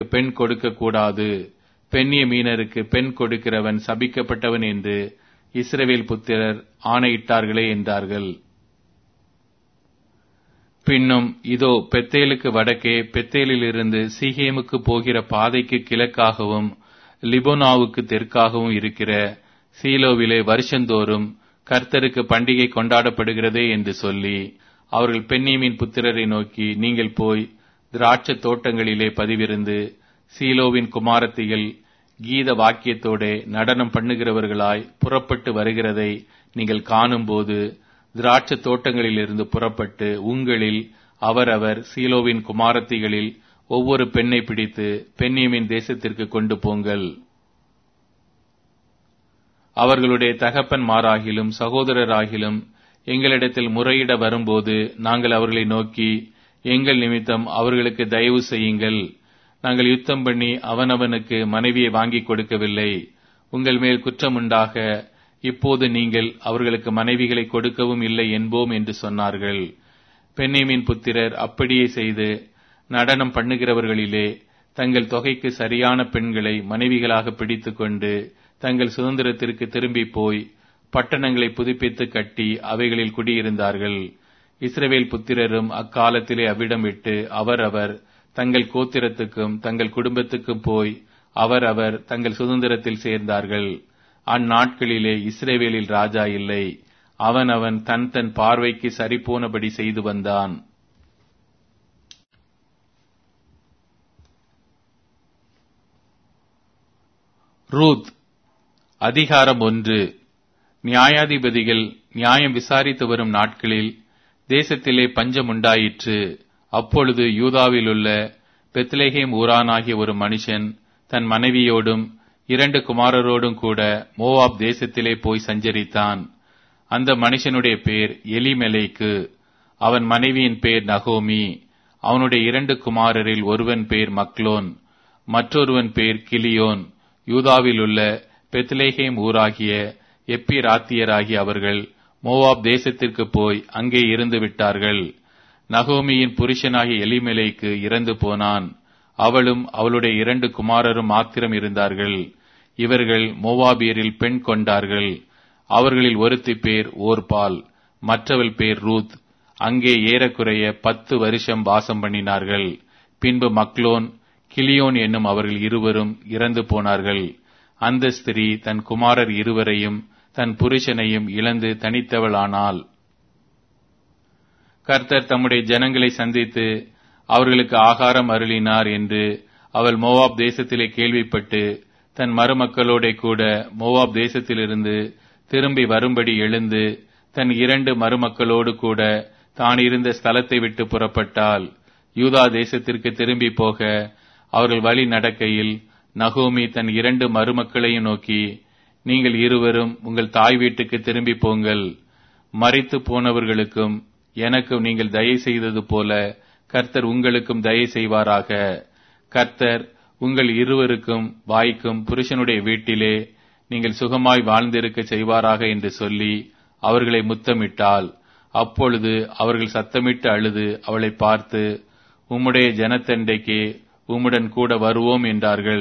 பெண் கொடுக்க கூடாது பெண்ணிய மீனருக்கு பெண் கொடுக்கிறவன் சபிக்கப்பட்டவன் என்று இஸ்ரவேல் புத்திரர் ஆணையிட்டார்களே என்றார்கள் பின்னும் இதோ பெத்தேலுக்கு வடக்கே பெத்தேலிலிருந்து சீகேமுக்கு போகிற பாதைக்கு கிழக்காகவும் லிபோனாவுக்கு தெற்காகவும் இருக்கிற சீலோவிலே வருஷந்தோறும் கர்த்தருக்கு பண்டிகை கொண்டாடப்படுகிறதே என்று சொல்லி அவர்கள் பெண்ணியமின் புத்திரரை நோக்கி நீங்கள் போய் திராட்சை தோட்டங்களிலே பதிவிருந்து சீலோவின் குமாரத்திகள் கீத வாக்கியத்தோடே நடனம் பண்ணுகிறவர்களாய் புறப்பட்டு வருகிறதை நீங்கள் காணும்போது திராட்சை தோட்டங்களிலிருந்து புறப்பட்டு உங்களில் அவரவர் சீலோவின் குமாரத்திகளில் ஒவ்வொரு பெண்ணை பிடித்து பெண்ணியமின் தேசத்திற்கு கொண்டு போங்கள் அவர்களுடைய தகப்பன்மாராகிலும் சகோதரராகிலும் எங்களிடத்தில் முறையிட வரும்போது நாங்கள் அவர்களை நோக்கி எங்கள் நிமித்தம் அவர்களுக்கு தயவு செய்யுங்கள் நாங்கள் யுத்தம் பண்ணி அவனவனுக்கு மனைவியை வாங்கிக் கொடுக்கவில்லை உங்கள் மேல் குற்றமுண்டாக இப்போது நீங்கள் அவர்களுக்கு மனைவிகளை கொடுக்கவும் இல்லை என்போம் என்று சொன்னார்கள் பெண்ணியமின் புத்திரர் அப்படியே செய்து நடனம் பண்ணுகிறவர்களிலே தங்கள் தொகைக்கு சரியான பெண்களை மனைவிகளாக பிடித்துக்கொண்டு தங்கள் சுதந்திரத்திற்கு திரும்பி போய் பட்டணங்களை புதுப்பித்து கட்டி அவைகளில் குடியிருந்தார்கள் இஸ்ரவேல் புத்திரரும் அக்காலத்திலே அவ்விடம் விட்டு அவரவர் தங்கள் கோத்திரத்துக்கும் தங்கள் குடும்பத்துக்கும் போய் அவரவர் தங்கள் சுதந்திரத்தில் சேர்ந்தார்கள் அந்நாட்களிலே இஸ்ரேவேலில் ராஜா இல்லை அவன் அவன் தன் தன் பார்வைக்கு சரிபோனபடி செய்து வந்தான் ரூத் அதிகாரம் ஒன்று நியாயாதிபதிகள் நியாயம் விசாரித்து வரும் நாட்களில் தேசத்திலே பஞ்சம் உண்டாயிற்று அப்பொழுது யூதாவிலுள்ள பெத்லேஹேம் ஊரானாகிய ஒரு மனுஷன் தன் மனைவியோடும் இரண்டு குமாரரோடும் கூட மோவாப் தேசத்திலே போய் சஞ்சரித்தான் அந்த மனுஷனுடைய பேர் எலிமெலேக்கு அவன் மனைவியின் பேர் நகோமி அவனுடைய இரண்டு குமாரரில் ஒருவன் பேர் மக்லோன் மற்றொருவன் பேர் கிளியோன் யூதாவில் உள்ள பெத்லேஹேம் ஊராகிய எப்பிராத்தியராகிய அவர்கள் மோவாப் தேசத்திற்கு போய் அங்கே இருந்து விட்டார்கள் நகோமியின் புருஷனாகிய எலிமெலேக்கு இறந்து போனான் அவளும் அவளுடைய இரண்டு குமாரரும் மாத்திரம் இருந்தார்கள் இவர்கள் மோவாபியரில் பெண் கொண்டார்கள் அவர்களில் ஒருத்தி பேர் ஓர்பால் மற்றவள் பேர் ரூத் அங்கே ஏறக்குறைய பத்து வருஷம் வாசம் பண்ணினார்கள் பின்பு மக்லோன் கிளியோன் என்னும் அவர்கள் இருவரும் இறந்து போனார்கள் அந்த ஸ்திரீ தன் குமாரர் இருவரையும் தன் புருஷனையும் இழந்து தனித்தவளானாள் கர்த்தர் தம்முடைய ஜனங்களை சந்தித்து அவர்களுக்கு ஆகாரம் அருளினார் என்று அவள் மோவாப் தேசத்திலே கேள்விப்பட்டு தன் மருமக்களோட கூட மோவாப் தேசத்திலிருந்து திரும்பி வரும்படி எழுந்து தன் இரண்டு மருமக்களோடு கூட தான் இருந்த ஸ்தலத்தை விட்டு புறப்பட்டால் யூதா தேசத்திற்கு திரும்பி போக அவர்கள் வழி நடக்கையில் நகோமி தன் இரண்டு மருமக்களையும் நோக்கி நீங்கள் இருவரும் உங்கள் தாய் வீட்டுக்கு திரும்பி போங்கள் மறித்து போனவர்களுக்கும் எனக்கும் நீங்கள் தயை செய்தது போல கர்த்தர் உங்களுக்கும் தயை செய்வாராக கர்த்தர் உங்கள் இருவருக்கும் வாய்க்கும் புருஷனுடைய வீட்டிலே நீங்கள் சுகமாய் வாழ்ந்திருக்க செய்வாராக என்று சொல்லி அவர்களை முத்தமிட்டால் அப்பொழுது அவர்கள் சத்தமிட்டு அழுது அவளை பார்த்து உம்முடைய ஜனத்தண்டைக்கு உம்முடன் கூட வருவோம் என்றார்கள்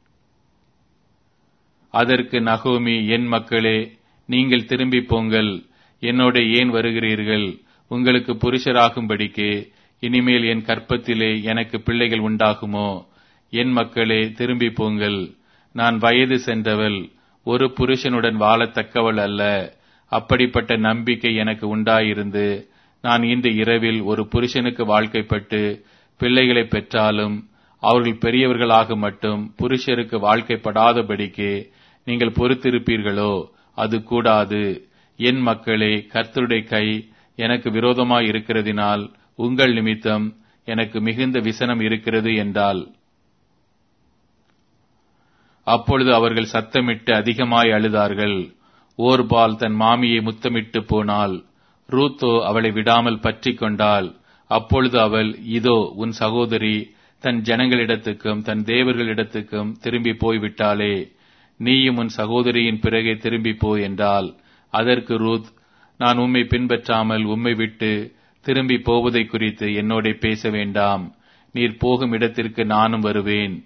அதற்கு நகோமி என் மக்களே நீங்கள் திரும்பி போங்கள் என்னோட ஏன் வருகிறீர்கள் உங்களுக்கு புருஷராகும்படிக்கு இனிமேல் என் கற்பத்திலே எனக்கு பிள்ளைகள் உண்டாகுமோ என் மக்களே திரும்பி போங்கள் நான் வயது சென்றவள் ஒரு புருஷனுடன் வாழத்தக்கவள் அல்ல அப்படிப்பட்ட நம்பிக்கை எனக்கு உண்டாயிருந்து நான் இன்று இரவில் ஒரு புருஷனுக்கு வாழ்க்கைப்பட்டு பிள்ளைகளை பெற்றாலும் அவர்கள் பெரியவர்களாக மட்டும் புருஷருக்கு வாழ்க்கைப்படாதபடிக்கு நீங்கள் பொறுத்திருப்பீர்களோ அது கூடாது என் மக்களே கர்த்தருடைய கை எனக்கு விரோதமாய் இருக்கிறதினால் உங்கள் நிமித்தம் எனக்கு மிகுந்த விசனம் இருக்கிறது என்றால் அப்பொழுது அவர்கள் சத்தமிட்டு அதிகமாய் அழுதார்கள் ஓர்பால் தன் மாமியை முத்தமிட்டு போனாள் ரூத்தோ அவளை விடாமல் பற்றி கொண்டாள் அப்பொழுது அவள் இதோ உன் சகோதரி தன் ஜனங்களிடத்துக்கும் தன் தேவர்களிடத்துக்கும் திரும்பி போய்விட்டாளே நீயும் உன் சகோதரியின் பிறகே திரும்பி போய் என்றால் அதற்கு ரூத் நான் உம்மை பின்பற்றாமல் உம்மை விட்டு திரும்பி போவதை குறித்து என்னோட பேச வேண்டாம் நீர் போகும் இடத்திற்கு நானும் வருவேன்